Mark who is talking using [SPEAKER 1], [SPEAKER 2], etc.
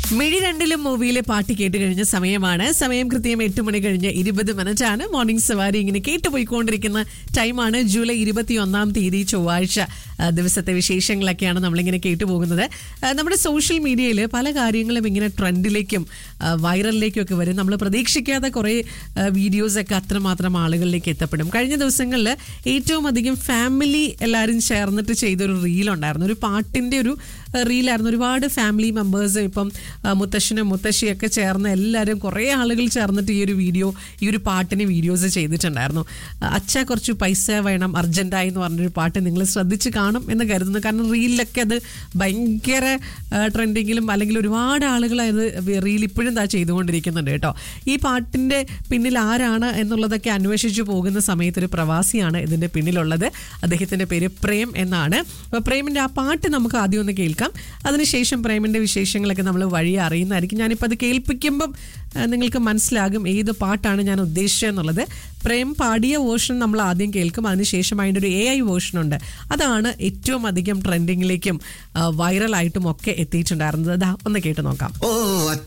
[SPEAKER 1] മിഴി രണ്ടിലും മൂവിയിലെ പാട്ട് കേട്ട് കഴിഞ്ഞ സമയമാണ് സമയം കൃത്യം എട്ട് മണി കഴിഞ്ഞ് ഇരുപത് മിനിറ്റ് ആണ് മോർണിംഗ് സവാരി ഇങ്ങനെ കേട്ടുപോയിക്കൊണ്ടിരിക്കുന്ന ടൈമാണ് ജൂലൈ ഇരുപത്തി ഒന്നാം തീയതി ചൊവ്വാഴ്ച ആ, ദിവസത്തെ വിശേഷങ്ങളൊക്കെയാണ് നമ്മളിങ്ങനെ കേട്ടുപോകുന്നത് ആ, നമ്മുടെ സോഷ്യൽ മീഡിയയിൽ പല കാര്യങ്ങളും ഇങ്ങനെ ട്രെൻഡിലേക്കും ആ, വൈറലിലേക്കും ഒക്കെ വരും നമ്മൾ പ്രതീക്ഷിക്കാത്ത കുറേ വീഡിയോസ് ഒക്കെ അത്രമാത്രം ആളുകളിലേക്ക് എത്തപ്പെടും കഴിഞ്ഞ ദിവസങ്ങളിൽ ഏറ്റവും അധികം ഫാമിലി എല്ലാവരും ചേർന്നിട്ട് ചെയ്തൊരു റീലുണ്ടായിരുന്നു ഒരു പാട്ടിൻ്റെ ഒരു റീലായിരുന്നു ഒരുപാട് ഫാമിലി മെമ്പേഴ്സ് ഇപ്പം ആ, മുത്തശ്ശനും മുത്തശ്ശിയൊക്കെ ചേർന്ന് എല്ലാവരും കുറേ ആളുകൾ ചേർന്നിട്ട് ഈ ഒരു വീഡിയോ ഈ ഒരു പാട്ടിന് വീഡിയോസ് ചെയ്തിട്ടുണ്ടായിരുന്നു ആ, അച്ഛ കുറച്ച് പൈസ വേണം അർജൻറ്റായി എന്ന് പറഞ്ഞൊരു പാട്ട് നിങ്ങൾ ശ്രദ്ധിച്ച് കാണും എന്ന് കരുതുന്നു കാരണം റീലിലൊക്കെ അത് ഭയങ്കര ട്രെൻഡിങ്ങിലും അല്ലെങ്കിൽ ഒരുപാട് ആളുകൾ അത് റീൽ ഇപ്പോഴും താ ചെയ്തുകൊണ്ടിരിക്കുന്നുണ്ട് കേട്ടോ ഈ പാട്ടിൻ്റെ പിന്നിൽ ആരാണ് എന്നുള്ളതൊക്കെ അന്വേഷിച്ചു പോകുന്ന സമയത്ത് ഒരു പ്രവാസിയാണ് ഇതിൻ്റെ പിന്നിലുള്ളത് അദ്ദേഹത്തിൻ്റെ പേര് പ്രേം എന്നാണ് അപ്പോൾ പ്രേമിൻ്റെ ആ പാട്ട് നമുക്ക് ആദ്യം ഒന്ന് കേൾക്കാം അതിനുശേഷം പ്രേമിൻ്റെ വിശേഷങ്ങളൊക്കെ നമ്മൾ വഴി അറിയുന്നതായിരിക്കും ഞാനിപ്പോൾ അത് കേൾപ്പിക്കുമ്പം ആ, നിങ്ങൾക്ക് മനസ്സിലാകും ഏത് പാട്ടാണ് ഞാൻ ഉദ്ദേശിച്ചത് എന്നുള്ളത് പ്രേം പാടിയ വേർഷൻ നമ്മൾ ആദ്യം കേൾക്കും അതിനുശേഷം അതിൻ്റെ ഒരു എ ഐ വേർഷൻ ഉണ്ട് അതാണ് ഏറ്റവും അധികം ട്രെൻഡിങ്ങിലേക്കും വൈറലായിട്ടും ഒക്കെ എത്തിയിട്ടുണ്ടായിരുന്നത് ദാ ഒന്ന് കേട്ട് നോക്കാം
[SPEAKER 2] ഓ